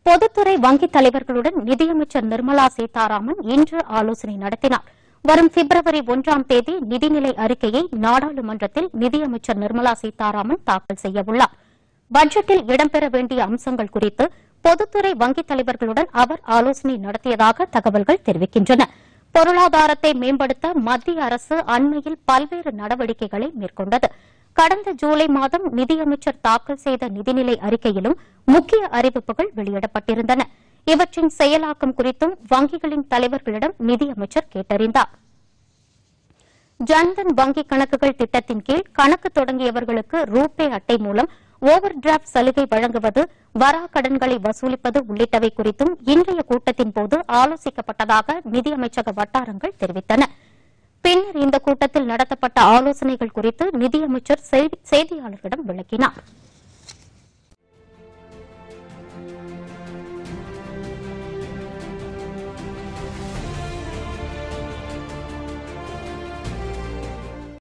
பொதுத்துறை வங்கித் தலைவர்களுடன் நிதியமைச்சர் நிர்மலா சீதாராமன் இன்று ஆலோசனை நடத்தினார் வரும் பிப்ரவரி ஒன்றாம் தேதி நிதிநிலை அறிக்கையை நாடாளுமன்றத்தில் நிதியமைச்சர் நிர்மலா சீதாராமன் தாக்கல் செய்யவுள்ளார் பட்ஜெட்டில் இடம்பெற வேண்டிய அம்சங்கள் குறித்து பொதுத்துறை வங்கித் தலைவர்களுடன் அவர் ஆலோசனை நடத்தியதாக தகவல்கள் தெரிவிக்கின்றன பொருளாதாரத்தை மேம்படுத்த மத்திய அரசு அண்மையில் பல்வேறு நடவடிக்கைகளை மேற்கொண்டது கடந்த ஜூலை மாதம் நிதியமைச்சர் தாக்கல் செய்த நிதிநிலை அறிக்கையிலும் முக்கிய அறிவிப்புகள் வெளியிடப்பட்டிருந்தன இவற்றின் செயலாக்கம் குறித்தும் வங்கிகளின் தலைவர்களிடம் நிதியமைச்சர் கேட்டறிந்தார் ஜன்தன் வங்கிக் கணக்குகள் திட்டத்தின் கீழ் கணக்கு தொடங்கியவர்களுக்கு ரூபே அட்டை மூலம் ஓவர் டிராப்ட் சலுகை வழங்குவது வரா கடன்களை வசூலிப்பது உள்ளிட்டவை குறித்தும் இன்றைய கூட்டத்தின் போது ஆலோசிக்கப்பட்டதாக நிதியமைச்சக வட்டாரங்கள் தெரிவித்தன பின்னர் இந்த கூட்டத்தில் நடத்தப்பட்ட ஆலோசனைகள் குறித்து நிதியமைச்சர் செய்தி- செய்தியாளர்களிடம் விளக்கினார்